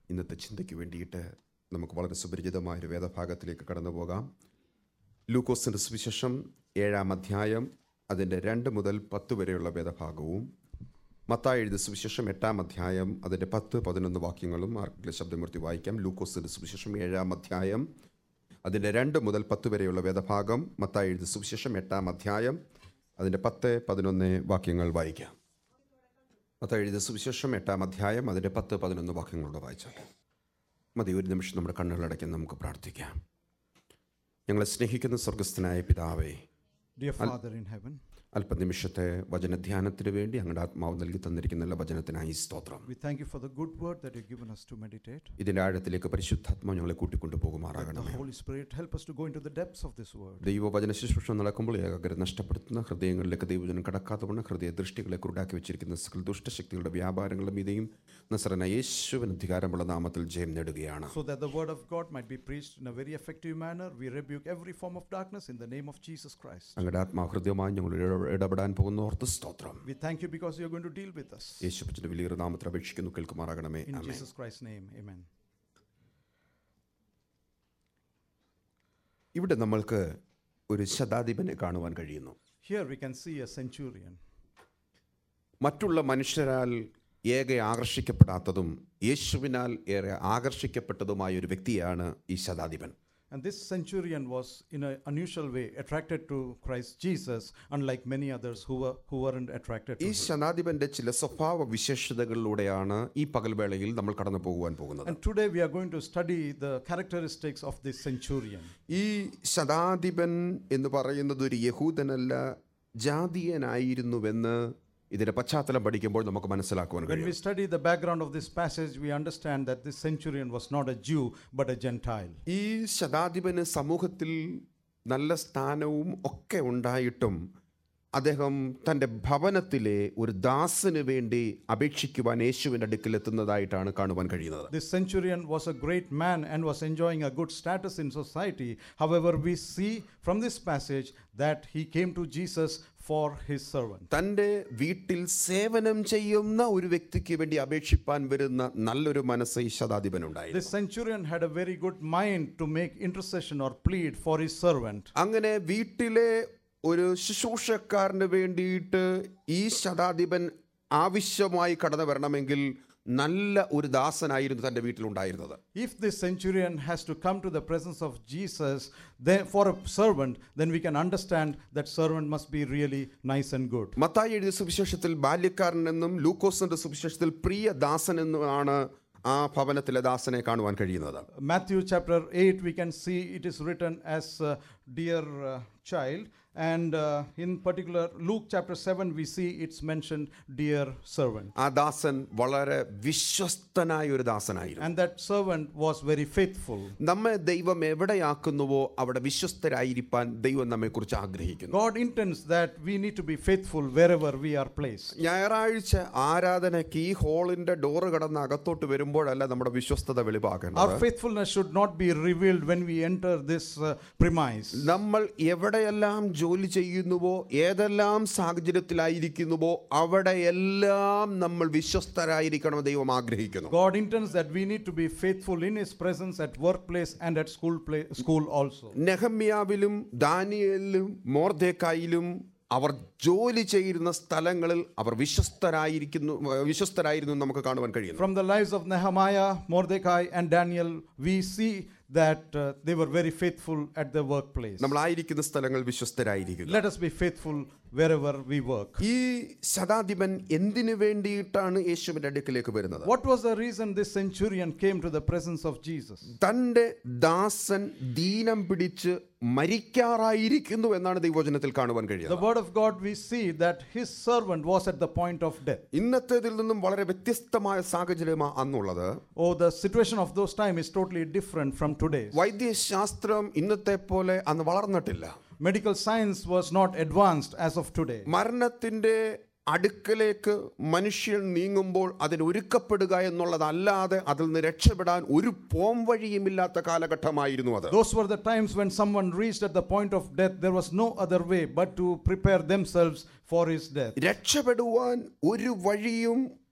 ഇന്നത്തെ ചിന്തയ്ക്ക് വേണ്ടിയിട്ട് നമുക്ക് വളരെ സുപരിചിതമായ ഒരു വേദഭാഗത്തിലേക്ക് കടന്നു പോകാം ലൂക്കോസിൻ്റെ സുവിശേഷം ഏഴാം അധ്യായം അതിൻ്റെ രണ്ട് മുതൽ പത്ത് വരെയുള്ള വേദഭാഗവും മത്തായി എഴുതിയ സുവിശേഷം എട്ടാം അധ്യായം അതിൻ്റെ പത്ത് പതിനൊന്ന് വാക്യങ്ങളും ആർക്കെങ്കിലും ശബ്ദമൂർത്തി വായിക്കാം ലൂക്കോസിൻ്റെ സുവിശേഷം ഏഴാം അധ്യായം അതിൻ്റെ രണ്ട് മുതൽ പത്ത് വരെയുള്ള വേദഭാഗം മത്തായി എഴുതിയ സുവിശേഷം എട്ടാം അധ്യായം അതിൻ്റെ പത്ത് പതിനൊന്ന് വാക്യങ്ങൾ വായിക്കാം മത്തായി എഴുതിയ സുവിശേഷം എട്ടാം അധ്യായം അതിൻ്റെ പത്ത് പതിനൊന്ന് വാക്യങ്ങളോട് വായിച്ചാൽ മതി ഒരു നിമിഷം നമ്മുടെ കണ്ണുകളടയ്ക്ക് നമുക്ക് പ്രാർത്ഥിക്കാം ഞങ്ങളെ സ്നേഹിക്കുന്ന സ്വർഗസ്ഥനായ പിതാവേ Dear Father in heaven, അല്പനിമിഷത്തെ വചനധ്യാനത്തിന് വേണ്ടി അങ്ങയുടെ ആത്മാവ് നൽകി തന്നിരിക്കുന്ന എല്ലാ വചനത്തിനായി സ്തോത്രം we thank you for the good word that you've given us to meditate. ഇതിൻ്റെ ആഴത്തിലേക്ക് പരിശുദ്ധാത്മാവ് ഞങ്ങളെ കൂട്ടിക്കൊണ്ടു Let the പോകുമാറാകണമേ Holy Spirit help us to go into the depths of this word. ദൈവവചന ശുശ്രൂഷ നടക്കുമ്പോൾ ഏകാഗ്രത നഷ്ടപ്പെടുത്തുന്ന ഹൃദയങ്ങളിലേക്ക് ദൈവജനം കടക്കാത്തവണ്ണം ഹൃദയ ദൃഷ്ടികളെ കുരുടാക്കി വെച്ചിരിക്കുന്ന സകല ദുഷ്ടശക്തികളുടെ വ്യാപാരങ്ങളും ഇതയും നസറന യേശുവിന് അധികാരമുള്ള നാമത്തിൽ ജയം നേടുകയാണ് So that the word of God might be preached in a very effective manner, we rebuke every form of darkness in the name of Jesus Christ. അങ്ങയുടെ ആത്മാഹൃദയമായി ഞങ്ങൾ ഇട- ഇടപെടാൻ പോകുന്ന ഓർത്ത് സ്തോത്രം We thank you because you're going to deal with us. യേശുപ്പച്ചൻ്റെ വലിയൊരു നാമത്തിൽ അപേക്ഷിക്കുന്നു കേൾക്കുമാറാകണമേ In amen Jesus Christ's name, amen. ഇവിടെ നമ്മൾക്ക് ഒരു ശതാധിപനെ കാണുവാൻ കഴിയുന്നു Here we can see a centurion. മറ്റുള്ള മനുഷ്യരാൽ ഏക ആകർഷിക്കപ്പെടാത്തതും യേശുവിനാൽ ഏറെ ആകർഷിക്കപ്പെട്ടതുമായ ഒരു വ്യക്തിയാണ് ഈ ശതാധിപൻ And this centurion was, in an unusual way, attracted to Christ Jesus, unlike many others who, were, who weren't attracted to ഈ him. ശതാധിപന്റെ ചില സ്വഭാവ വിശേഷതകളിലൂടെയാണ് ഈ പകൽവേളയിൽ നമ്മൾ കടന്നു പോകുവാൻ പോകുന്നത് And today we are going to study the characteristics of this centurion. ഈ ശതാധിപൻ എന്ന് പറയുന്നത് ഒരു യഹൂദനല്ല ജാതീയനായിരുന്നുവെന്ന് ഇതിന്റെ പശ്ചാത്തലം പഠിക്കുമ്പോൾ നമുക്ക് മനസ്സിലാക്കുവാൻ When we കഴിയും study the background of this passage, we understand that this centurion was not a Jew but a Gentile. ഈ ശതാധിപന് സമൂഹത്തിൽ നല്ല സ്ഥാനവും ഒക്കെ ഉണ്ടായിട്ടും അദ്ദേഹം തൻ്റെ ഭവനത്തിലെ ഒരു ദാസന് വേണ്ടി അപേക്ഷിക്കുവാൻ യേശുവിൻ്റെ അടുക്കൽ എത്തുന്നതായിട്ടാണ് കാണുവാൻ കഴിയുന്നത് This centurion was a great man and was enjoying a good status in society. However, we see from this passage that he came to Jesus for his servant. തൻ്റെ വീട്ടിൽ സേവനം ചെയ്യുന്ന ഒരു വ്യക്തിക്ക് വേണ്ടി അപേക്ഷിപ്പാൻ വരുന്ന നല്ലൊരു മനസ്സ് ഈ ശതാധിപനുണ്ടായി This centurion had a very good mind to make intercession or plead for his servant. അങ്ങനെ വീട്ടിലെ ഒരു ശുശ്രൂഷക്കാരന് വേണ്ടിയിട്ട് ഈ ശതാധിപൻ ആവശ്യമായി കടന്നു വരണമെങ്കിൽ നല്ല ഒരു ദാസനായിരുന്നു തൻ്റെ വീട്ടിലുണ്ടായിരുന്നത് If this centurion has to come to the presence of Jesus then for a servant, then we can understand that servant must be really nice and good. Mathai എഴുതിയ സുവിശേഷത്തിൽ ബാല്യക്കാരൻ എന്നും ലൂക്കോസിന്റെ സുവിശേഷത്തിൽ പ്രിയ ദാസൻ എന്നുമാണ് ആ ഭവനത്തിലെ ദാസനെ കാണുവാൻ കഴിയുന്നത് Matthew chapter 8, we can see it is written as uh, dear uh, child, and uh, in particular, Luke chapter 7, we see it's mentioned dear servant. ആ ദാസൻ വളരെ വിശ്വസ്തനായ ഒരു ദാസനായിരുന്നു And that servant was very faithful. നമ്മെ ദൈവം എവിടെയാക്കുന്നുവോ അവിടെ വിശ്വസ്തരായിരിക്കാൻ ദൈവം നമ്മെക്കുറിച്ച് ആഗ്രഹിക്കുന്നു God intends that we need to be faithful wherever we are placed. ഞായറാഴ്ച ആരാധനയ്ക്ക് ഈ ഹോളിന്റെ ഡോറ് കടന്ന് അകത്തോട്ട് വരുമ്പോഴല്ല നമ്മുടെ വിശ്വസ്തത Our വെളിവാക്കേണ്ടത് faithfulness should not be revealed when we enter this uh, premise. നമ്മൾ എവിടെയെല്ലാം ജോലി ചെയ്യുന്നുവോ ഏതെല്ലാം സാഹചര്യത്തിലായിരിക്കുന്നുവോ അവിടെയെല്ലാം നമ്മൾ വിശ്വസ്തരായിരിക്കണം ദൈവം ആഗ്രഹിക്കുന്നു God intends that we need to be faithful in His presence at workplace and at school, play, school also. നെഹമ്യാവിലും ദാനിയലിലും മോർദേക്കായിലും അവർ ജോലി ചെയ്യുന്ന സ്ഥലങ്ങളിൽ അവർ വിശ്വസ്തരായിരിക്കുന്നു വിശ്വസ്തരായിരുന്നു എന്ന് നമുക്ക് കാണുവാൻ കഴിയുന്നു From the lives of Nehemiah, Mordecai, and Daniel, we see that uh, they were very faithful at their workplace. നമ്മളായിരിക്കുന്ന സ്ഥലങ്ങൾ വിശ്വസ്തരായിരിക്കുന്നു Let us be faithful wherever we work. ഈ ശതാധിപൻ എന്തിനു വേണ്ടിയിട്ടാണ് യേശുവിന്റെ അടുക്കിലേക്ക് വരുന്നത് What was the reason this centurion came to the presence of Jesus? തന്റെ ദാസൻ ദീനം പിടിച്ച് മരിക്കാറായിരിക്കുന്നു എന്നാണ് ദൈവവചനത്തിൽ കാണുവാൻ The കഴിയുന്നത് word of God, we see that his servant was at the point of death. ഇന്നത്തേതിൽ നിന്നും വളരെ വ്യത്യസ്തമായ സാഹചര്യമാണ് അന്നുള്ളത് Oh, the situation of those time is totally different from today's. വൈദ്യശാസ്ത്രം ഇന്നത്തെ പോലെ അന്ന് വളർന്നിട്ടില്ല Medical science was not advanced as of today. മരണത്തിന്റെ അടുക്കലേക്ക് മനുഷ്യൻ നീങ്ങുമ്പോൾ അതിന് ഒരുക്കപ്പെടുക എന്നുള്ളതല്ലാതെ അതിൽ നിന്ന് രക്ഷപ്പെടാൻ ഒരു പോം വഴിയുമില്ലാത്ത കാലഘട്ടമായിരുന്നു അത് Those were the times when someone reached at the point of death. There was no other way but to prepare themselves for his death. രക്ഷപ്പെടുവാൻ ഒരു വഴിയും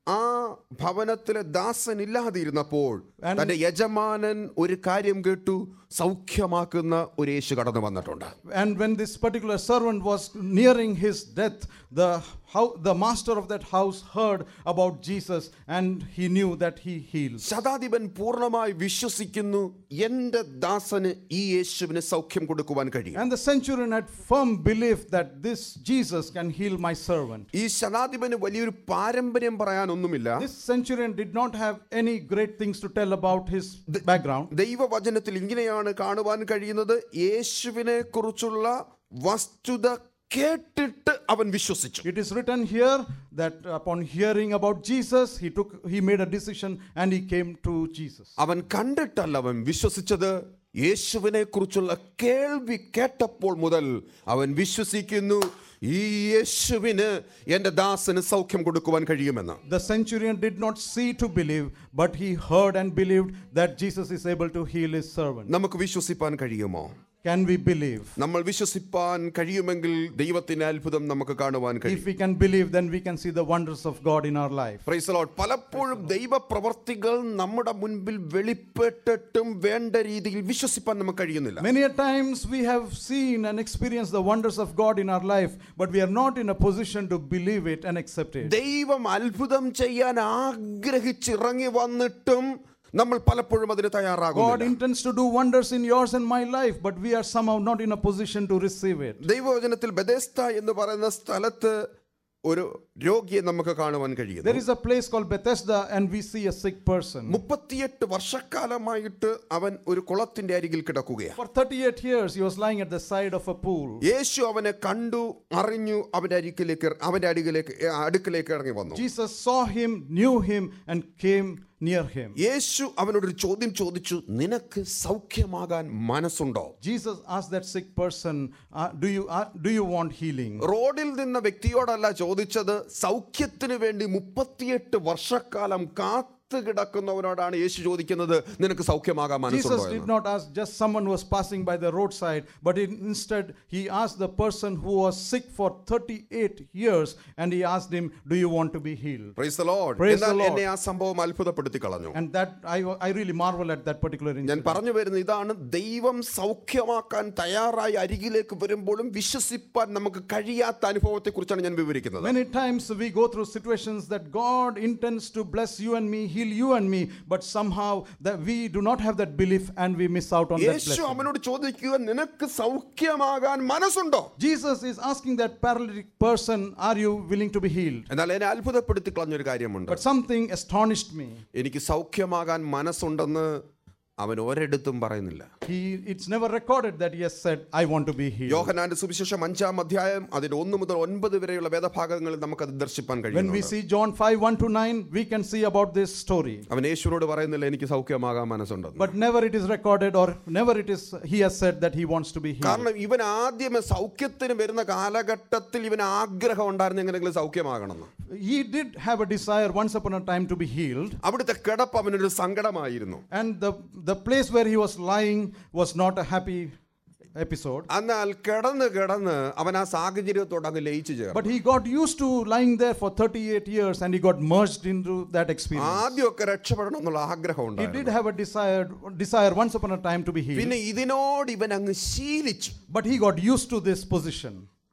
ആ ഭവനത്തിലെ ദാസൻ ഇല്ലാതിരുന്നപ്പോൾ And- തന്റെ യജമാനൻ ഒരു കാര്യം കേട്ടു സൗഖ്യമാക്കുന്ന ഒരു യേശു കടന്നു വന്നിട്ടുണ്ട് And when this particular servant was nearing his death, the, how, the master of that house heard about Jesus and he knew that he heals. ശതാധിപൻ പൂർണ്ണമായി വിശ്വസിക്കുന്നു എന്റെ ദാസന് ഈ യേശുവിന് സൗഖ്യം കൊടുക്കുവാൻ കഴിയും And the centurion had firm belief that this Jesus can heal my servant. ഈ ശതാധിപന് വലിയൊരു പാരമ്പര്യം പറയാനൊന്നുമില്ല This centurion did not have any great things to tell about his background. ദൈവവചനത്തിൽ ഇങ്ങനെയാണ് കാണുവാൻ കഴിയുന്നത് യേശുവിനെ കുറിച്ചുള്ള വസ്തുത കേട്ടിട്ട് അവൻ വിശ്വസിച്ചു It is written here that upon hearing about Jesus, he took he made a decision and he came to Jesus. അവൻ കണ്ടിട്ടല്ല അവൻ വിശ്വസിച്ചത് യേശുവിനെ കുറിച്ചുള്ള കേൾവി കേട്ടപ്പോൾ മുതൽ അവൻ വിശ്വസിക്കുന്നു ഈ യേശുവിന് എൻ്റെ ദാസന് സൗഖ്യം കൊടുക്കുവാൻ കഴിയുമെന്ന് The centurion did not see to believe, but he heard and believed that Jesus is able to heal his servant. നമുക്ക് വിശ്വസിപ്പാൻ കഴിയുമോ Can we believe? നമ്മൾ വിശ്വസിപ്പാൻ കഴിയുമെങ്കിൽ ദൈവത്തിന്റെ അത്ഭുതം നമുക്ക് കാണുവാൻ കഴിയും If we can believe, then we can see the wonders of God in our life. Praise the Lord. പലപ്പോഴും ദൈവപ്രവർത്തികൾ നമ്മുടെ മുൻപിൽ വെളിപ്പെട്ടിട്ടും വേണ്ട രീതിയിൽ വിശ്വസിപ്പാൻ നമുക്ക് കഴിയുന്നില്ല Many a times we have seen and experienced the wonders of God in our life, but we are not in a position to believe it and accept it. ദൈവം അത്ഭുതം ചെയ്യാൻ ആഗ്രഹിച്ചിറങ്ങി വന്നിട്ടും നമ്മൾ പലപ്പോഴും അതിന് God തയ്യാറാകും intends to do wonders in yours and my life, but we are somehow not in a position to receive it. ദൈവവചനത്തിൽ ബദേസ്ത എന്ന് പറയുന്ന സ്ഥലത്ത് ഒരു രോഗിയെ നമുക്ക് കാണുവാൻ There കഴിയുന്നു is a place called Bethesda, and we see a sick person. മുപ്പത്തിയെട്ട് വർഷക്കാലമായിട്ട് അവൻ ഒരു കുളത്തിന്റെ അരികിൽ കിടക്കുകയാണ് For 38 years, he was lying at the side of a pool. യേശു അവനെ കണ്ടു അറിഞ്ഞു അവന്റെ അരികിലേക്ക് അവന്റെ അരികിലേക്ക് അടുക്കിലേക്ക് ഇറങ്ങി വന്നു Jesus saw him, knew him, and came near him. യേശു അവനോടൊരു ചോദ്യം ചോദിച്ചു നിനക്ക് സൗഖ്യമാകാൻ മനസ്സുണ്ടോ Jesus asked that sick person, uh, do, you, uh, do you want healing? റോഡിൽ നിന്ന വ്യക്തിയോടല്ല ചോദിച്ചത് സൗഖ്യത്തിന് വേണ്ടി മുപ്പത്തിയെട്ട് വർഷക്കാലം കാത്തു കിടക്കുന്നവനോടാണ് യേശു ചോദിക്കുന്നത് നിനക്ക് സൗഖ്യമാകാൻ മനസ്സുണ്ടോ Jesus did എന്ന്. not ask just someone who was passing by the roadside, but in- instead he asked the person who was sick for 38 years and he asked him, Do you want to be healed? Praise the Lord. Praise the എന്നാൽ Lord. എന്നെ ആ സംഭവം അത്ഭുതപ്പെടുത്തി കളഞ്ഞു And that I, I really marvel at that particular ഞാൻ incident. പറഞ്ഞു വരുന്നത് ഇതാണ് ദൈവം സൗഖ്യമാക്കാൻ തയ്യാറായി അരികിലേക്ക് വരുമ്പോഴും വിശ്വസിപ്പാൻ നമുക്ക് കഴിയാത്ത അനുഭവത്തെ കുറിച്ചാണ് ഞാൻ വിവരിക്കുന്നത് Many times we go through situations that God intends to bless you and me, heal you and me, but somehow that we do not have that belief and we miss out on that Yeshu blessing. അവനോട് ചോദിക്കുക നിനക്ക് സൗഖ്യമാകാൻ മനസ്സുണ്ടോ Jesus is asking that paralytic person, Are you willing to be healed? എന്നാൽ എന്നെ അത്ഭുതപ്പെടുത്തി കളഞ്ഞൊരു കാര്യമുണ്ട് But something astonished me. എനിക്ക് സൗഖ്യമാകാൻ മനസ്സുണ്ടെന്ന് അവൻ ഒരിടത്തും പറയുന്നില്ല He, it's never recorded that he has said, I want to be healed. യോഹനാന്റെ സുവിശേഷം അഞ്ചാം അധ്യായം അതിന്റെ ഒന്ന് മുതൽ ഒൻപത് വരെയുള്ള വേദഭാഗങ്ങളിൽ നമുക്കത് ദർശിപ്പാൻ When we കഴിയും see John 5 1 to 9, we can see about this story. അവൻ യേശുവിനോട് പറയുന്നില്ല എനിക്ക് സൗഖ്യമാകാൻ മനസ്സുണ്ടെന്ന് But never it is recorded or never it is he has said that he wants to be healed. കാരണം ഇവൻ ആദ്യമേ സൗഖ്യത്തിന് വരുന്ന കാലഘട്ടത്തിൽ ഇവൻ ആഗ്രഹം ഉണ്ടായിരുന്നു എങ്ങനെയെങ്കിലും സൗഖ്യമാകണമെന്ന് He did have a desire once upon a time to be healed. അവിടുത്തെ കിടപ്പ് അവനൊരു സങ്കടമായിരുന്നു And the, the place where he was lying was not a happy episode. എന്നാൽ കിടന്ന് കിടന്ന് അവൻ ആ സാഹചര്യത്തോട് അങ്ങ് ലയിച്ചു ചേർന്നു But he got used to lying there for 38 years and he got merged into that experience. ആദ്യമൊക്കെ രക്ഷപ്പെടണം എന്നുള്ള ആഗ്രഹം He ഉണ്ടായിരുന്നു did have a desire, desire once upon a time to be healed. പിന്നെ ഇതിനോട് ഇവൻ അങ്ങ് ശീലിച്ചു But he got used to this position.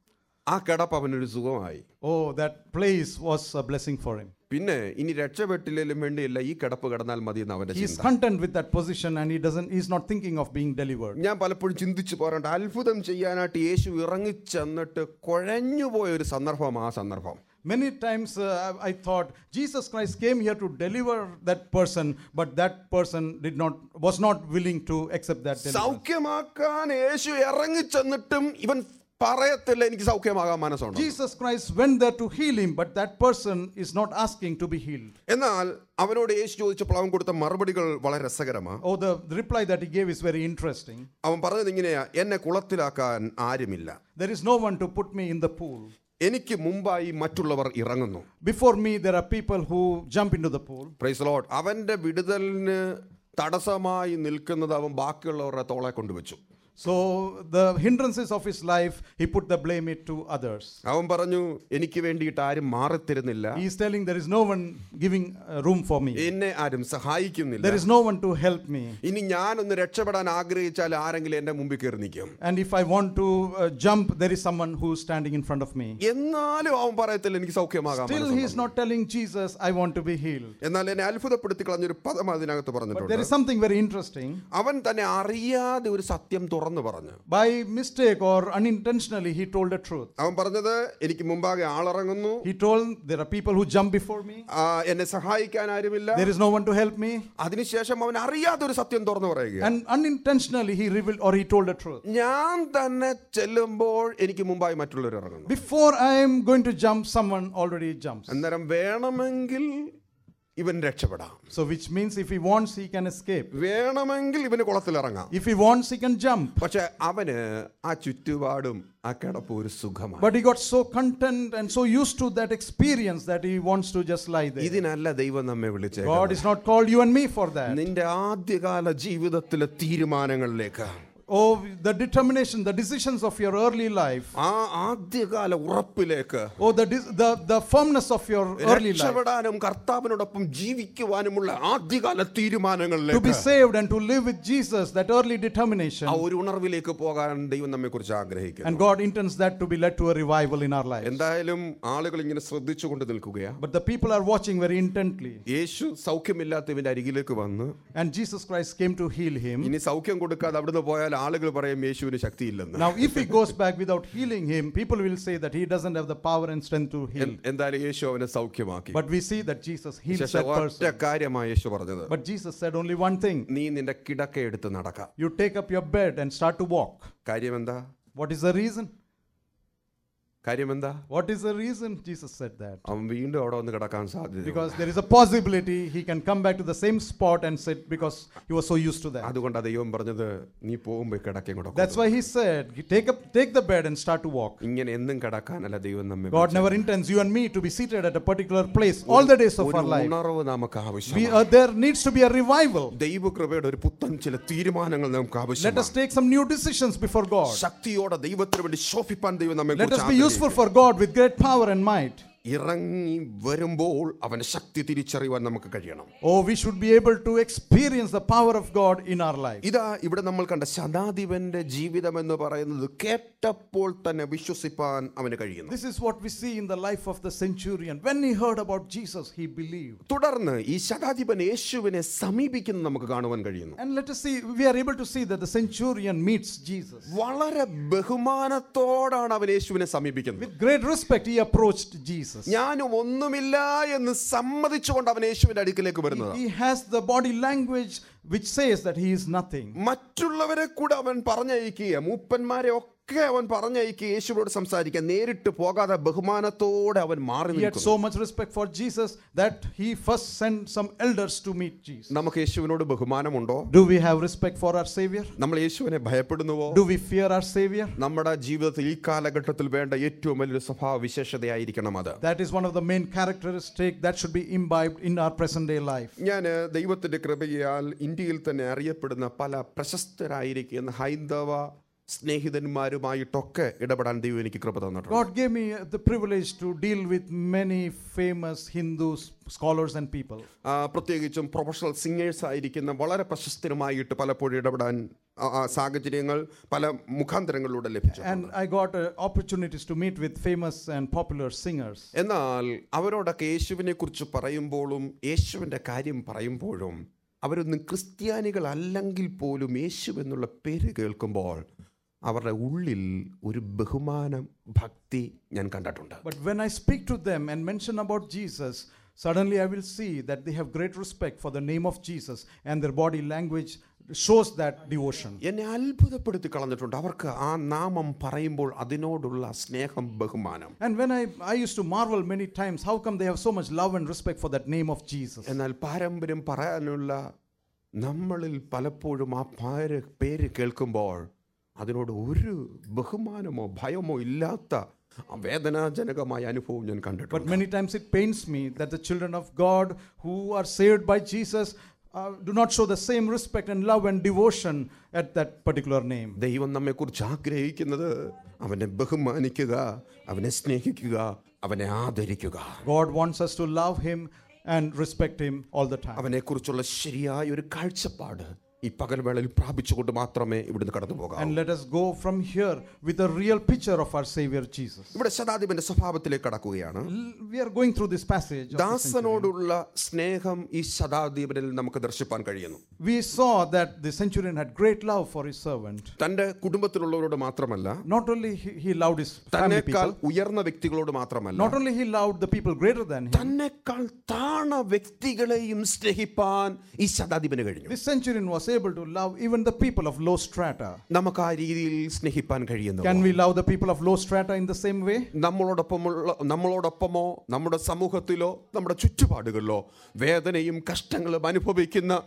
ആ കിടപ്പ് അവനൊരു സുഖമായി Oh, that place was a blessing for him. പിന്നെ ഇനി രക്ഷപ്പെട്ടില്ലേലും വേണ്ടിയില്ല ഈ കിടപ്പ് കിടന്നാൽ മതി എന്ന് അവന്റെ He's ചിന്ത content with that position and he doesn't he's not thinking of being delivered. ഞാൻ പലപ്പോഴും ചിന്തിച്ചു പോരാണ്ട് അത്ഭുതം ചെയ്യാനായിട്ട് യേശു ഇറങ്ങിച്ചെന്നിട്ട് കുഴഞ്ഞുപോയ ഒരു സന്ദർഭം ആ സന്ദർഭം Many times uh, I I thought Jesus Christ came here to deliver that person, but that person did not was not willing to accept that deliverance. സൗഖ്യമാക്കാൻ യേശു ഇറങ്ങിച്ചെന്നിട്ടും ഇവൻ പറയത്തില്ല എനിക്ക് സൗഖ്യമാകാൻ മനസ്സുണ്ട് Jesus Christ went there to heal him, but that person is not asking to be healed. എന്നാൽ അവനോട് യേശു ചോദിച്ചപ്പോൾ അവൻ കൊടുത്ത മറുപടികൾ വളരെ രസകരമാണ് Oh, the, the reply that he gave is very interesting. അവൻ പറഞ്ഞത് ഇങ്ങനെയാ എന്നെ കുളത്തിലാക്കാൻ ആരുമില്ല There is no one to put me in the pool. എനിക്ക് മുമ്പായി മറ്റുള്ളവർ ഇറങ്ങുന്നു Before me, there are people who jump into the pool. Praise Lord അവന്റെ വിടുതലിന് തടസ്സമായി നിൽക്കുന്നത് അവൻ ബാക്കിയുള്ളവരുടെ തോളെ കൊണ്ടുവച്ചു So the hindrances of his life, he put the blame it to others. അവൻ പറഞ്ഞു എനിക്ക് വേണ്ടിയിട്ട് ആരും മാറിത്തരുന്നില്ല He is telling there is no one giving uh, room for me. എന്നെ ആരും സഹായിക്കുന്നില്ല There is no one to help me. ഇനി ഞാനൊന്ന് രക്ഷപ്പെടാൻ ആഗ്രഹിച്ചാൽ ആരെങ്കിലും എന്റെ മുമ്പിൽ കയറി നിൽക്കും And if I want to uh, jump, there is someone who is standing in front of me. എന്നാലും അവൻ പറയത്തില്ല എനിക്ക് സൗഖ്യമാകാം Still, he is not telling Jesus, I want to be healed. എന്നാൽ എന്നെ അത്ഭുതപ്പെടുത്തി കളഞ്ഞൊരു പദം അതിനകത്ത് But there പറഞ്ഞിട്ടുണ്ട് is something very interesting. അവൻ തന്നെ അറിയാതെ ഒരു സത്യം തുറന്നു പറഞ്ഞു By mistake or unintentionally, he told the truth. അവൻ പറഞ്ഞത് എനിക്ക് മുമ്പാകെ ആളിറങ്ങുന്നു He told, There are people who jump before me, ആ, എന്നെ സഹായിക്കാൻ ആരുമില്ല there is no one to help me. അതിനുശേഷം അവൻ അറിയാതെ ഒരു സത്യം തുറന്നു പറയുക And unintentionally, he revealed or he told the truth. ഞാൻ തന്നെ ചെല്ലുമ്പോൾ എനിക്ക് മുമ്പായി മറ്റുള്ളവർ ഇറങ്ങുന്നു Before I am going to jump, someone already jumps. അന്നേരം വേണമെങ്കിൽ ഇവൻ രക്ഷപ്പെടാം So, which means if he wants, he can escape. വേണമെങ്കിൽ ഇവന് കുളത്തിലിറങ്ങാം If he wants, he can jump. പക്ഷെ അവന് ആ ചുറ്റുപാടും ആ കിടപ്പ് ഒരു സുഖമാണ് But he got so content and so used to that experience that he wants to just lie there. ഇതിനല്ല ദൈവം നമ്മെ വിളിച്ചേ God is not called you and me for that. നിന്റെ ആദ്യകാല ജീവിതത്തിലെ തീരുമാനങ്ങളിലേക്ക് Oh, the determination, the decisions of your early life. ആ ആദ്യകാല ഉറപ്പിലേക്ക് Oh, the, dis- the, the firmness of your early life. രക്ഷപ്പെടാനും കർത്താവിനോടൊപ്പം ജീവിക്കുവാനുമുള്ള ആദ്യകാല To be തീരുമാനങ്ങളിലേക്ക് saved and to live with Jesus, that early determination. ആ ഒരു ഉണർവിലേക്ക് പോകാൻ ദൈവം നമ്മെ കുറിച്ച് And ആഗ്രഹിക്കുന്നു God intends that to be led to a revival in our lives. എന്തായാലും ആളുകൾ ഇങ്ങനെ ശ്രദ്ധിച്ചുകൊണ്ട് നിൽക്കുകയാ But the people are watching very intently. യേശു സൗഖ്യമില്ലാത്തവന്റെ അരികിലേക്ക് വന്ന് And Jesus Christ came to heal him. ഇനി സൗഖ്യം കൊടുക്കാതെ അവിടുന്ന് പോയാൽ ആളുകൾ പറയും യേശുവിന് ശക്തിയില്ലെന്ന് Now, if he goes back without healing him, people will say that he doesn't have the power and strength to heal. എൻ- എന്തായാലും യേശു അവനെ സൗഖ്യമാക്കി But we see that Jesus heals ശേഷം that ഒറ്റ person. കാര്യമായി യേശു പറഞ്ഞത് But Jesus said only one thing നീ നിന്റെ കിടക്ക എടുത്ത് നടക്കാം you take up your bed and start to walk. കാര്യം എന്താ What is the reason? കാര്യം എന്താ What is the reason Jesus said that? അവൻ വീണ്ടും അവിടെ വന്ന് കിടക്കാൻ സാധ്യത Because there is a possibility he can come back to the same spot and sit because he was so used to that. അതുകൊണ്ടാ ദൈവം പറഞ്ഞത് നീ പോകുമ്പോ കിടക്കയും കൂടെ That's why he said, take up, take the bed and start to walk. ഇങ്ങനെ എന്നും കിടക്കാനല്ല ദൈവം നമ്മെ God never intends you and me to be seated at a particular place all the days of ഒരു our life. ഉണർവ് നമുക്ക് We, ആവശ്യമാണ് uh, there needs to be a revival. ദൈവകൃപയുടെ ഒരു പുത്തൻ ചില തീരുമാനങ്ങൾ നമുക്ക് Let us ആവശ്യമാണ് take some new decisions before God. ശക്തിയോടെ ദൈവത്തിന് വേണ്ടി ശോഭിപ്പാൻ ദൈവം നമ്മെ Let us be കുറിച്ച് useful for God with great power and might. ഇറങ്ങി വരുമ്പോൾ അവന്റെ ശക്തി തിരിച്ചറിയുവാൻ നമുക്ക് കഴിയണം Oh, we should be able to experience the power of God in our life. ഇതാ ഇവിടെ നമ്മൾ കണ്ട ശതാധിപന്റെ ജീവിതം എന്ന് പറയുന്നത് കേട്ടപ്പോൾ തന്നെ വിശ്വസിപ്പാൻ അവന് കഴിയുന്നു This is what we see in the life of the centurion. When he heard about Jesus, he believed. തുടർന്ന് ഈ ശതാധിപൻ യേശുവിനെ സമീപിക്കുന്നത് നമുക്ക് കാണുവാൻ കഴിയുന്നു And let us see, we are able to see that the centurion meets Jesus. വളരെ ബഹുമാനത്തോടാണ് അവൻ യേശുവിനെ സമീപിക്കുന്നത് With great respect, he approached Jesus. ഞാനും ഒന്നുമില്ല എന്ന് സമ്മതിച്ചുകൊണ്ട് അവൻ യേശുവിന്റെ അടുക്കിലേക്ക് വരുന്നത് He has the body language which says that he is nothing. മറ്റുള്ളവരെ കൂടെ അവൻ പറഞ്ഞയക്കുക മൂപ്പന്മാരെ ഒക്കെ അവൻ പറഞ്ഞയക്കുക യേശുവിനോട് സംസാരിക്കാൻ നേരിട്ട് പോകാതെ ബഹുമാനത്തോടെ അവൻ മാറി He had നിൽക്കുന്നു so much respect for Jesus that he first sent some elders to meet Jesus. നമുക്ക് യേശുവിനോട് ബഹുമാനമുണ്ടോ Do we have respect for our Savior? നമ്മൾ യേശുവിനെ ഭയപ്പെടുന്നുവോ Do we fear our Savior? നമ്മുടെ ജീവിതത്തിൽ ഈ കാലഘട്ടത്തിൽ വേണ്ട ഏറ്റവും വലിയൊരു സ്വഭാവ വിശേഷതയായിരിക്കണം അത് That is one of the main characteristics that should be imbibed in our present day life. ഞാൻ ദൈവത്തിന്റെ കൃപയാൽ ഇന്ത്യയിൽ തന്നെ അറിയപ്പെടുന്ന പല പ്രശസ്തരായിരിക്കുന്ന ഹൈന്ദവ സ്നേഹിതന്മാരുമായിട്ടൊക്കെ ഇടപെടാൻ ദൈവം എനിക്ക് കൃപ തന്നിട്ടുണ്ട് God gave me uh, the privilege to deal with many famous Hindu s- scholars and people. ആ, പ്രത്യേകിച്ചും പ്രൊഫഷണൽ സിംഗേഴ്സ് ആയിരിക്കുന്ന വളരെ പ്രശസ്തരുമായിട്ട് പലപ്പോഴും ഇടപെടാൻ ആ, ആ, സാഹചര്യങ്ങൾ പല മുഖാന്തരങ്ങളിലൂടെ ലഭിച്ചു And I got uh, opportunities to meet with famous and popular singers. എന്നാൽ അവരോടൊക്കെ യേശുവിനെ കുറിച്ച് പറയുമ്പോഴും യേശുവിൻ്റെ കാര്യം പറയുമ്പോഴും അവരൊന്നും ക്രിസ്ത്യാനികളല്ലെങ്കിൽ പോലും യേശു എന്നുള്ള പേര് കേൾക്കുമ്പോൾ അവരുടെ ഉള്ളിൽ ഒരു ബഹുമാനം ഭക്തി ഞാൻ കണ്ടിട്ടുണ്ട് But when I speak to them and mention about Jesus, suddenly I will see that they have great respect for the name of Jesus and their body language shows that devotion. എന്നെ അത്ഭുതപ്പെടുത്തി കളഞ്ഞിട്ടുണ്ട് അവർക്ക് ആ നാമം പറയുമ്പോൾ അതിനോടുള്ള സ്നേഹം ബഹുമാനം And when I, I used to marvel many times, how come they have so much love and respect for that name of Jesus? എന്നാൽ പാരമ്പര്യം പറയാനുള്ള നമ്മളിൽ പലപ്പോഴും ആ പേര് പേര് കേൾക്കുമ്പോൾ അതിനോട് ഒരു ബഹുമാനമോ ഭയമോ ഇല്ലാത്ത ആ വേദനാജനകമായ അനുഭവം ഞാൻ But കണ്ടിട്ടുണ്ട് many times it pains me that the children of God who are saved by Jesus uh, do not show the same respect and love and devotion at that particular name. ദൈവം നമ്മെക്കുറിച്ച് ആഗ്രഹിക്കുന്നത് അവനെ ബഹുമാനിക്കുക അവനെ സ്നേഹിക്കുക അവനെ ആദരിക്കുക God wants us to love Him and respect Him all the time. അവനെക്കുറിച്ചുള്ള ശരിയായ ഒരു കാഴ്ചപ്പാട് ഈ പകൽവേളയിൽ പ്രാപിച്ചുകൊണ്ട് മാത്രമേ ഇവിടുന്ന് കടന്നു പോകാം And let us go from here with a real picture of our Savior Jesus. ഇവിടെ ശതാധിപന്റെ സ്വഭാവത്തിലേക്ക് കടക്കുകയാണ് L- We are going through this passage. of the centurion. ദാസനോടുള്ള സ്നേഹം ഈ ശതാധിപനിൽ നമുക്ക് ദർശിപ്പാൻ കഴിയുന്നു We saw that the centurion had great love for his servant. തന്റെ കുടുംബത്തിലുള്ളവരോട് മാത്രമല്ല Not only he, he loved his family തന്നെക്കാൾ people, ഉയർന്ന വ്യക്തികളോട് മാത്രമല്ല not only he loved the people greater than him, തന്നെക്കാൾ താണ വ്യക്തികളെയും സ്നേഹിപ്പാൻ ഈ ശതാധിപന് കഴിഞ്ഞു this centurion was able to love even the people of low strata. നമുക്ക് ആ രീതിയിൽ സ്നേഹിപ്പാൻ കഴിയുന്നു Can we love the people of low strata in the same way? നമ്മളോടൊപ്പമുള്ള നമ്മളോടൊപ്പമോ നമ്മുടെ സമൂഹത്തിലോ നമ്മുടെ ചുറ്റുപാടുകളിലോ വേദനയും കഷ്ടങ്ങളും അനുഭവിക്കുന്ന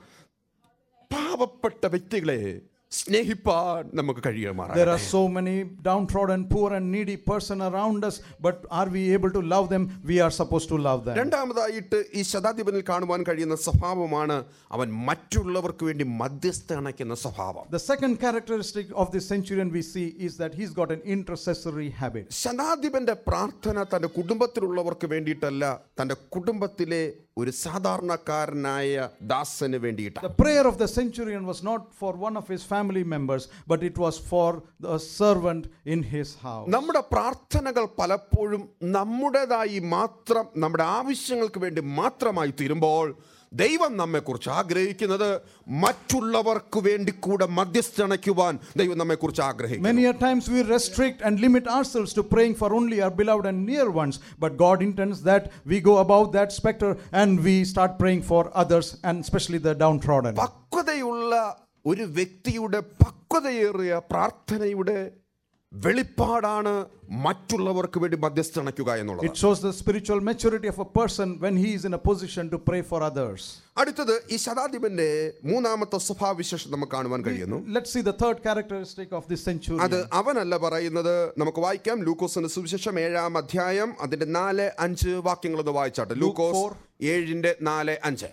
പാവപ്പെട്ട വ്യക്തികളെ സ്നേഹിപ്പാൻ നമുക്ക് There കഴിയുമാറാകട്ടെ are so many downtrodden, poor, and needy person around us, but are we able to love them? We are supposed to love them. രണ്ടാമതായിട്ട് ഈ ശതാധിപനിൽ കാണുവാൻ കഴിയുന്ന സ്വഭാവമാണ് അവൻ മറ്റുള്ളവർക്ക് വേണ്ടി മധ്യസ്ഥ അണയ്ക്കുന്ന സ്വഭാവം The second characteristic of this centurion we see is that he's got an intercessory habit. ശതാധിപന്റെ പ്രാർത്ഥന തൻ്റെ കുടുംബത്തിലുള്ളവർക്ക് വേണ്ടിയിട്ടല്ല തൻ്റെ കുടുംബത്തിലെ ഒരു സാധാരണക്കാരനായ ദാസന് വേണ്ടിയിട്ടാണ് The prayer of the centurion was not for one of his family members, but it was for the servant in his house. നമ്മുടെ പ്രാർത്ഥനകൾ പലപ്പോഴും നമ്മുടേതായി മാത്രം നമ്മുടെ ആവശ്യങ്ങൾക്ക് വേണ്ടി മാത്രമായി തീരുമ്പോൾ ദൈവം നമ്മെക്കുറിച്ച് ആഗ്രഹിക്കുന്നത് മറ്റുള്ളവർക്ക് വേണ്ടി കൂടെ മധ്യസ്ഥണയ്ക്കുവാൻ ദൈവം നമ്മെക്കുറിച്ച് ആഗ്രഹിക്കുന്നു Many a times we restrict and limit ourselves to praying for only our beloved and near ones, but God intends that we go above that specter and we start praying for others and especially the downtrodden. പക്വതയുള്ള ഒരു വ്യക്തിയുടെ പക്വതയേറിയ പ്രാർത്ഥനയുടെ വെളിപ്പാടാണ് മറ്റുള്ളവർക്ക് വേണ്ടി മധ്യസ്ഥണയ്ക്കുക എന്നുള്ളത് It shows the spiritual maturity of a person when he is in a position to pray for others. അടുത്തത് ഈ ശതാധിപന്റെ മൂന്നാമത്തെ സ്വഭാവവിശേഷം നമുക്ക് കാണുവാൻ കഴിയുന്നു Let's see the third characteristic of this centurion. അത് അവനല്ല പറയുന്നത് നമുക്ക് വായിക്കാം ലൂക്കോസിന്റെ സുവിശേഷം ഏഴാം അധ്യായം അതിന്റെ നാല് അഞ്ച് വാക്യങ്ങൾ ഒന്ന് വായിച്ചാട്ടെ ലൂക്കോസ് four. ഏഴിന്റെ നാല് അഞ്ച്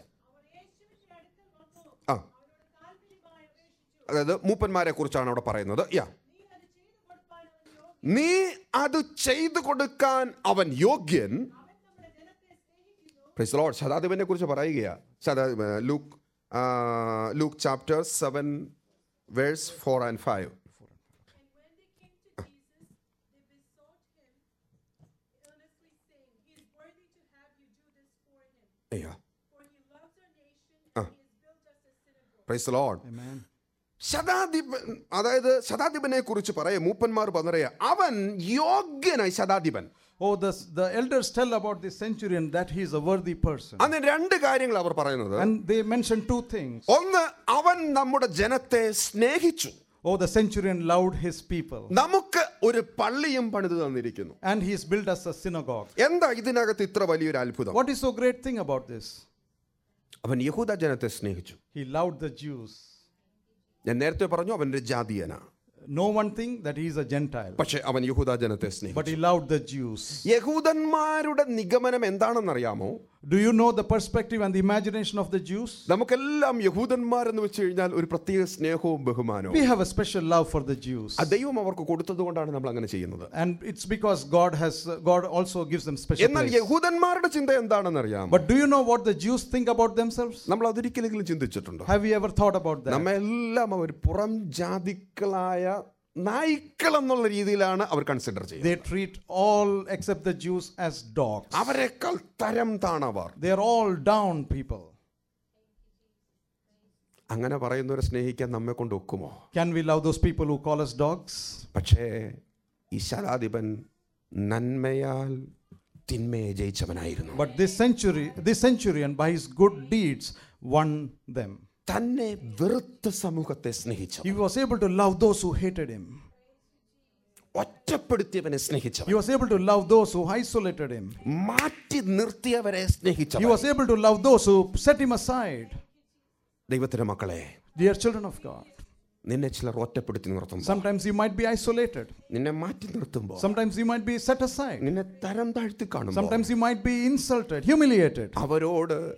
ആ അതായത് മൂപ്പന്മാരെ കുറിച്ചാണ് അവിടെ പറയുന്നത് യാ നീ അത് ചെയ്തു കൊടുക്കാൻ അവൻ യോഗ്യൻ പ്രൈസ് ലോർഡ് ശതാധിപനെ കുറിച്ച് പറയുകയാ ശതാ Luke Luke chapter seven verse four and five And when they came to Jesus, they besought him, earnestly saying, He is worthy to have you do this for him, അയ്യോ for he loves our nation and he has built us a synagogue. Praise Lord Amen. ശതാധിപൻ അതായത് ശതാധിപനെ കുറിച്ച് പറയാ മൂപ്പന്മാർ പറയാ അവൻ യോഗ്യനായി ശതാധിപൻ Oh, the, the elders tell about this centurion that he is a worthy person. അന്ന് രണ്ട് കാര്യങ്ങൾ അവർ പറയുന്നത് And they mention two things. ഒന്ന് അവൻ നമ്മുടെ ജനത്തെ സ്നേഹിച്ചു Oh, the centurion loved his people. നമുക്ക് ഒരു പള്ളിയും പണിത് തന്നിരിക്കുന്നു And he has built us a synagogue. എന്താ ഇതിനകത്ത് ഇത്ര വലിയൊരു അത്ഭുതം What is so great thing about this? അവൻ യഹൂദ ജനത്തെ സ്നേഹിച്ചു He loved the Jews. ഞാൻ നേരത്തെ പറഞ്ഞു അവൻ ഒരു ജാതീയനാ No one thing that he is a Gentile, പക്ഷെ അവൻ യഹൂദ ജനത്തെ but സ്നേഹിച്ചു he loved the Jews. യഹൂദന്മാരുടെ നിഗമനം എന്താണെന്നറിയാമോ Do you know the perspective and the imagination of the Jews? നമുക്കെല്ലാം യഹൂദന്മാരെന്ന് വെച്ച് കഴിഞ്ഞാൽ ഒരു പ്രത്യേക സ്നേഹവും ബഹുമാനവും We have a special love for the Jews. ആ ദൈവം അവർക്ക് കൊടുത്തത് കൊണ്ടാണ് നമ്മൾ അങ്ങനെ ചെയ്യുന്നത് And it's because God has God also gives them special എന്നാൽ place. യഹൂദന്മാരുടെ ചിന്ത എന്താണെന്ന് അറിയാം But do you know what the Jews think about themselves? നമ്മൾ അതൊരിക്കലെങ്കിലും ചിന്തിച്ചിട്ടുണ്ടോ Have you ever thought about that? നമ്മെല്ലാം അവർ പുറം ജാതിക്കളായ നായ്ക്കൾ എന്നുള്ള രീതിയിലാണ് അവർ കൺസിഡർ ചെയ്യുന്നത് They treat all except the Jews as dogs. അവരെക്കാൾ തരം താണവർ They are all down people. അങ്ങനെ പറയുന്നവരെ സ്നേഹിക്കാൻ നമ്മെ കൊണ്ട് ഒക്കുമോ Can we love those people who call us dogs? പക്ഷേ ഈ ശതാധിപൻ നന്മയാൽ തിന്മയെ ജയിച്ചവനായിരുന്നു But this century, this centurion, by his good deeds, won them. തന്നെ വെറുത്ത സമൂഹത്തെ സ്നേഹിച്ചു He was able to love those who hated him. ഒറ്റപ്പെടുത്തിയവനെ സ്നേഹിച്ചവൻ He was able to love those who isolated him. മാറ്റി നിർത്തിയവരെ He സ്നേഹിച്ചവൻ was able to love those who set him aside. ദൈവത്തിന്റെ മക്കളെ Dear children of God, നിന്നെ ചിലർ ഒറ്റപ്പെടുത്തി നിർത്തുമ്പോൾ sometimes you might be isolated. നിന്നെ മാറ്റി നിർത്തുമ്പോൾ Sometimes you might be set aside. നിന്നെ തരം താഴ്ത്തി കാണുമ്പോൾ Sometimes you might be insulted, humiliated. അവരോട്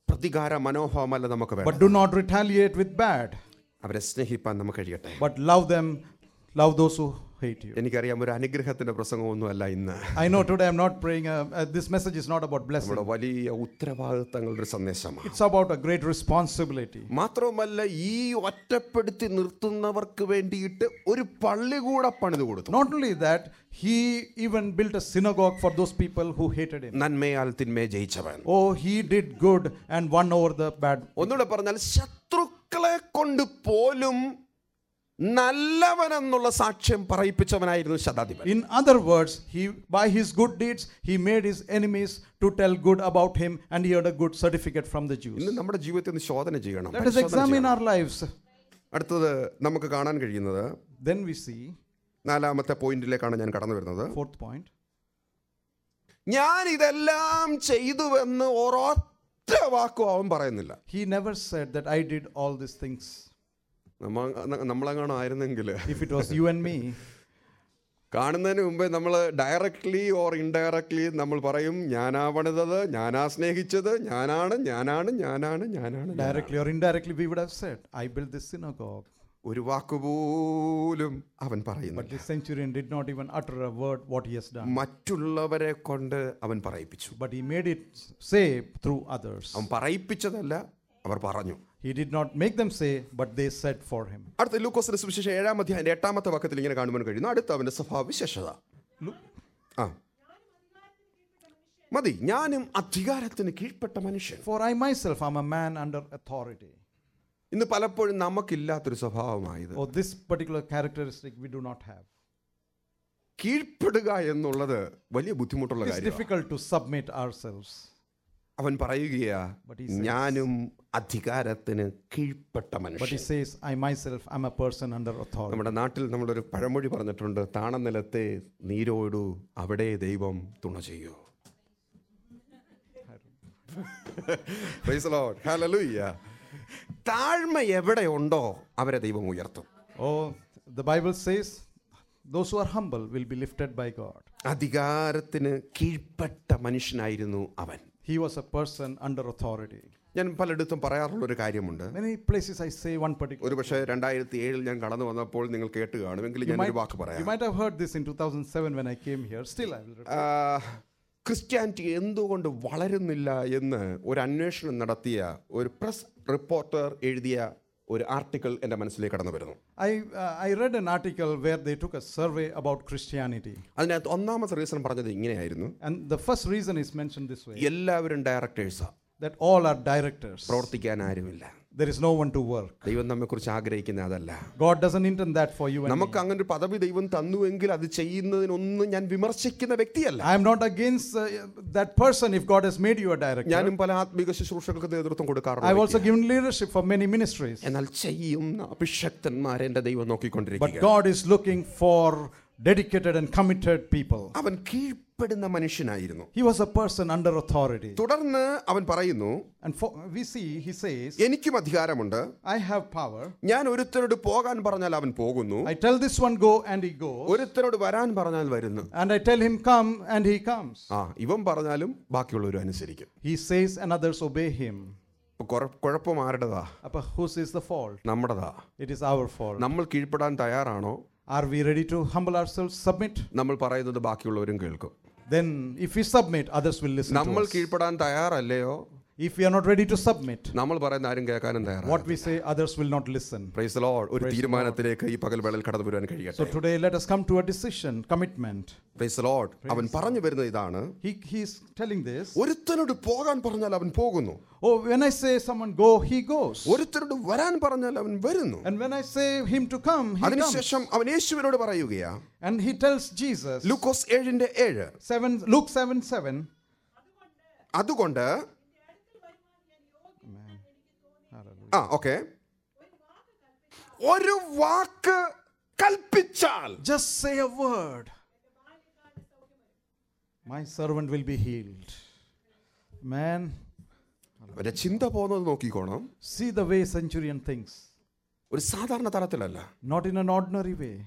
പ്രതികാര മനോഭാവമല്ല നമുക്ക് But വേണം do not retaliate with bad, അവരെ സ്നേഹിപ്പാൻ നമുക്ക് കഴിയട്ടെ but love them, love those who hate you. എനിക്കറിയാം ഒരു അനുഗ്രഹത്തിന്റെ പ്രസംഗമൊന്നുമല്ല ഇന്ന് I know today I'm not praying, uh, uh, this message is not about blessing. നമ്മുടെ വലിയ ഉത്തരവാദിത്തങ്ങളുടെ ഒരു സന്ദേശമാണ് It's about a great responsibility. മാത്രവുമല്ല ഈ ഒറ്റപ്പെടുത്തി നിർത്തുന്നവർക്ക് വേണ്ടിയിട്ട് ഒരു പള്ളി കൂടെ പണിത് കൊടുത്തു Not only that, he even built a synagogue for those people who hated him. നന്മയാൽ തിന്മയെ ജയിച്ചവൻ Oh, he did good and won over the bad. ഒന്നുകൂടെ പറഞ്ഞാൽ ശത്രുക്കളെ കൊണ്ട് പോലും നല്ലവനെന്നുള്ള സാക്ഷ്യം പറയിപ്പിച്ചവനായിരുന്നു ശതാധിപൻ In other words, he by his good deeds he made his enemies to tell good about him, and he had a good certificate from the Jews. ഇന്ന് നമ്മുടെ ജീവിതത്തിൽ ഒന്ന് ശോധന ചെയ്യണം Let us പരിശോധന examine ചെയ്യണം. our lives. അടുത്തത് നമുക്ക് കാണാൻ കഴിയുന്നത് Then we see നാലാമത്തെ പോയിന്റിലേക്കാണ് ഞാൻ കടന്നു വരുന്നത് fourth point. ഞാൻ ഇതെല്ലാം ചെയ്തുവെന്ന് ഒരൊറ്റ വാക്കും അവൻ പറയുന്നില്ല He never said that I did all these things. നമ്മ നമ്മളെങ്ങാണോ ആയിരുന്നെങ്കിൽ If it was you and me, കാണുന്നതിന് മുമ്പേ നമ്മൾ ഡയറക്ട്ലി ഓർ ഇൻഡയറക്ട്ലി നമ്മൾ പറയും ഞാനാ പണിതത് ഞാനാ സ്നേഹിച്ചത് ഞാനാണ് ഞാനാണ് ഞാനാണ് ഞാനാണ് ഞാനാണ്." directly or indirectly, we would have said, I built this synagogue. ഒരു വാക്കുപോലും അവൻ But പറയുന്നില്ല this centurion did not even utter a word what he has done. മറ്റുള്ളവരെ കൊണ്ട് അവൻ പറയിപ്പിച്ചു But he made it say through others. അവൻ പറയിപ്പിച്ചതല്ല അവർ പറഞ്ഞു He did not make them say, but they said for him. അടുത്ത ലൂക്കോസിന്റെ സുവിശേഷം ഏഴാം അധ്യായന്റെ എട്ടാമത്തെ വാക്കത്തിൽ ഇങ്ങനെ കാണുവാൻ കഴിയുന്നു അടുത്ത അവന്റെ സ്വഭാവവിശേഷത Look, ആ മതി ഞാനും അധികാരത്തിന് കീഴ്പ്പെട്ട മനുഷ്യൻ For I myself am a man under authority. ഇന്ന് പലപ്പോഴും നമുക്കില്ലാത്തൊരു സ്വഭാവമായത് Oh, this particular characteristic we do not have. കീഴ്പ്പെടുക എന്നുള്ളത് വലിയ ബുദ്ധിമുട്ടുള്ള It's കാര്യമാണ് difficult to submit ourselves. അവൻ പറയുകയാ But he says- ഞാനും അധികാരത്തിന് കീഴ്പ്പെട്ട But he മനുഷ്യൻ says, I myself am a person under authority. നമ്മുടെ നാട്ടിൽ നമ്മളൊരു പഴമൊഴി പറഞ്ഞിട്ടുണ്ട് താണനിലത്തെ നീരോടു അവിടെ ദൈവം തുണ ചെയ്യൂ Praise the Lord. Hallelujah. താഴ്മ എവിടെ ഉണ്ടോ അവരെ ദൈവം ഉയർത്തും Oh, the Bible says, those who are humble will be lifted by God. അധികാരത്തിന് കീഴ്പ്പെട്ട മനുഷ്യനായിരുന്നു അവൻ He was a person under authority. ഞാൻ പലയിടത്തും പറയാറുള്ള ഒരു കാര്യമുണ്ട് Many places I say one particular. ഒരു പക്ഷേ രണ്ടായിരത്തി ഏഴിൽ ഞാൻ കടന്നു വന്നപ്പോൾ നിങ്ങൾ കേട്ട് കാണുമെങ്കിൽ You ഞാൻ ഒരു might, വാക്ക് you പറയാം might have heard this in 2007 when I came here. Still, I will repeat. ആ, ക്രിസ്ത്യാനിറ്റി എന്തുകൊണ്ട് വളരുന്നില്ല എന്ന് ഒരു അന്വേഷണം നടത്തിയ ഒരു പ്രസ് റിപ്പോർട്ടർ എഴുതിയ ഒരു ആർട്ടിക്കിൾ എൻ്റെ മനസ്സിലേക്ക് കടന്നു വരുന്നു I, uh, I read an article where they took a survey about Christianity. അതിനകത്ത് ഒന്നാമത്തെ റീസൺ പറഞ്ഞത് ഇങ്ങനെയായിരുന്നു And the first reason is mentioned this way എല്ലാവരും ഡയറക്ടേഴ്സാണ് that all are directors. പ്രവർത്തിക്കാൻ ആരുമില്ല There is no one to work. ദൈവം നമ്മെക്കുറിച്ച് ആഗ്രഹിക്കുന്ന അതല്ല God doesn't intend that for you and me. നമുക്ക് അങ്ങനെ ഒരു പദവി ദൈവം തന്നുവെങ്കിൽ അത് ചെയ്യുന്നതിനൊന്നും ഞാൻ വിമർശിക്കുന്ന വ്യക്തിയല്ല I am not against uh, that person if God has made you a director. ഞാനും പല ആത്മീക ശുശ്രൂഷകൾക്ക് നേതൃത്വം I've കൊടുക്കാറുണ്ട് also given leadership for many ministries. എന്നാൽ ചെയ്യുന്ന അഭിഷക്തന്മാരെ എൻ്റെ ദൈവം But നോക്കിക്കൊണ്ടിരിക്കുക God is looking for dedicated and committed people. അവൻ കീഴ്പ്പെടുന്ന മനുഷ്യനായിരുന്നു He was a person under authority. തുടർന്ന് അവൻ പറയുന്നു And for, we see, he says, എനിക്കും അധികാരമുണ്ട് I have power. ഞാൻ ഒരുത്തനോട് പോകാൻ പറഞ്ഞാൽ അവൻ പോകുന്നു I tell this one go and he goes. ഒരുത്തനോട് വരാൻ പറഞ്ഞാൽ വരുന്നു And I tell him come and he comes. ആ ഇവൻ പറഞ്ഞാലും ബാക്കിയുള്ളവരും അനുസരിക്കും He says and others obey him. ഇപ്പൊ കുഴ- കുഴപ്പം ആരുടേതാ But whose is the fault? നമ്മുടേതാ It is our fault. നമ്മൾ കീഴ്പ്പെടാൻ തയ്യാറാണോ Are we ready to humble ourselves, submit? നമ്മൾ പറയുന്നത് ബാക്കിയുള്ളവരും കേൾക്കും Then, if we submit, others will listen to നമ്മൾ us. കീഴ്പ്പെടാൻ തയ്യാറല്ലയോ If we are not ready to submit, നമ്മൾ പറയുന്ന ആരും കേൾക്കാനും തയ്യാറാണ് what we say, others will not listen. Praise Lord ഒരു Praise the തീരുമാനത്തിലേക്ക് ഈ പകൽ വേളയിൽ കടന്നു വരുവാൻ So കഴിയട്ടെ today, let us come to a decision, commitment. Praise Lord അവൻ പറഞ്ഞു വരുന്നത് ഇതാണ് He, he's telling this. ഒരുത്തനോട് പോകാൻ പറഞ്ഞാൽ അവൻ പോകുന്നു Oh, when I say someone go, he goes. ഒരുത്തരോട് വരാൻ പറഞ്ഞാൽ അവൻ വരുന്നു And when I say him to come, he comes. അതിനുശേഷം അവൻ യേശുവിനോട് പറയുകയാ And he tells Jesus, ലൂക്കോസ് ഏഴിന്റെ ഏഴ് 7, Luke 7 7. അതുകൊണ്ട് ആ ഓക്കെ ഒരു വാക്ക് കൽപ്പിച്ചാൽ Just say a word. My servant will be healed. Man, അവന്റെ ചിന്ത പോകുന്നത് നോക്കിക്കോണം see the way centurion thinks. ഒരു സാധാരണ തലത്തിലല്ല Not in an ordinary way.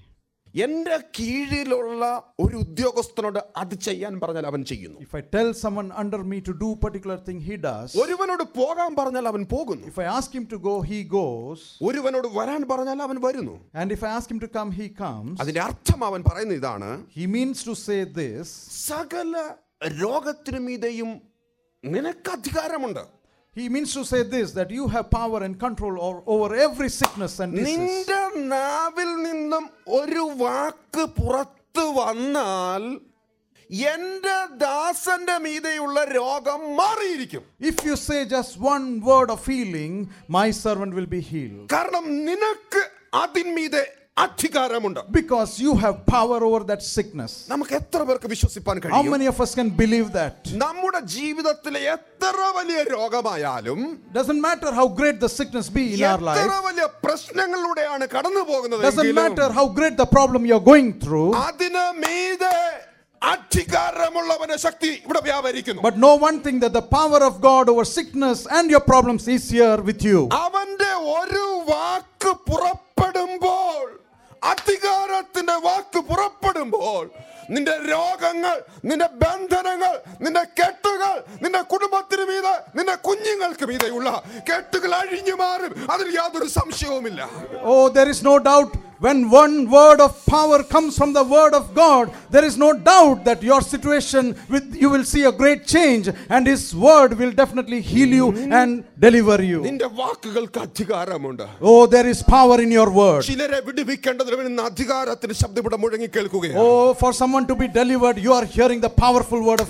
എൻ്റെ കീഴിലുള്ള ഒരു ഉദ്യോഗസ്ഥനോട് അത് ചെയ്യാൻ പറഞ്ഞാൽ അവൻ ചെയ്യുന്നു If I tell someone under me to do particular thing, he does. ഒരുവനോട് പോകാൻ പറഞ്ഞാൽ അവൻ പോകുന്നു If I ask him to go, he goes. ഒരുവനോട് വരാൻ പറഞ്ഞാൽ അവൻ വരുന്നു And if I ask him to come, he comes. അതിന്റെ അർത്ഥം അവൻ പറയുന്ന ഇതാണ് He means to say this സകല രോഗത്തിനു മീതെയും നിനക്ക് അധികാരമുണ്ട് He means to say this that you have power and control over, over every sickness and disease. നിന്റെ നാവിൽ നിന്നും ഒരു വാക്ക് പുറത്തു വന്നാൽ എന്റെ ദാസന്റെ മീതെയുള്ള രോഗം മാറിയിരിക്കും If you say just one word of healing, my servant will be healed. കാരണം നിനക്ക് അതിന്മീതെ അധികാരമുണ്ട് Because you have power over that sickness. നമുക്ക് എത്ര പേർക്ക് വിശ്വസിപ്പാൻ How കഴിയും many of us can believe that? നമ്മുടെ ജീവിതത്തിലെ എത്ര വലിയ രോഗമായാലും Doesn't matter how great the sickness be in our എത്ര life. വലിയ പ്രശ്നങ്ങളിലൂടെയാണ് കടന്നു പോകുന്നത് Doesn't matter how great the problem you're going through. അതിന് മീതെ അധികാരമുള്ളവന്റെ ശക്തി ഇവിടെ വ്യാപരിക്കുന്നു But know one thing that the power of God over sickness and your problems is here with you. അവന്റെ ഒരു വാക്ക് പുറപ്പെടുമ്പോൾ അധികാരത്തിന്റെ വാക്ക് പുറപ്പെടുമ്പോൾ നിന്റെ രോഗങ്ങൾ നിന്റെ ബന്ധനങ്ങൾ നിന്റെ കെട്ടുകൾ നിന്റെ കുടുംബത്തിന് മീതെ നിന്റെ കുഞ്ഞുങ്ങൾക്ക് മീതെയുള്ള കെട്ടുകൾ അഴിഞ്ഞു മാറും അതിൽ യാതൊരു സംശയവുമില്ല Oh, there is no doubt when one word of power comes from the word of God, there is no doubt that your situation with you will see a great change and his word will definitely heal you and deliver you. നിന്റെ വാക്കുകൾക്ക് അധികാരമുണ്ട് Oh, there is power in your word. ചിലരെ വിടുവിക്കേണ്ടതിന് വേണ്ടി അധികാരത്തിന്റെ ശബ്ദം ഇവിടെ മുഴങ്ങി കേൾക്കുകയാണ് Oh, for someone to be delivered, you are hearing the powerful word of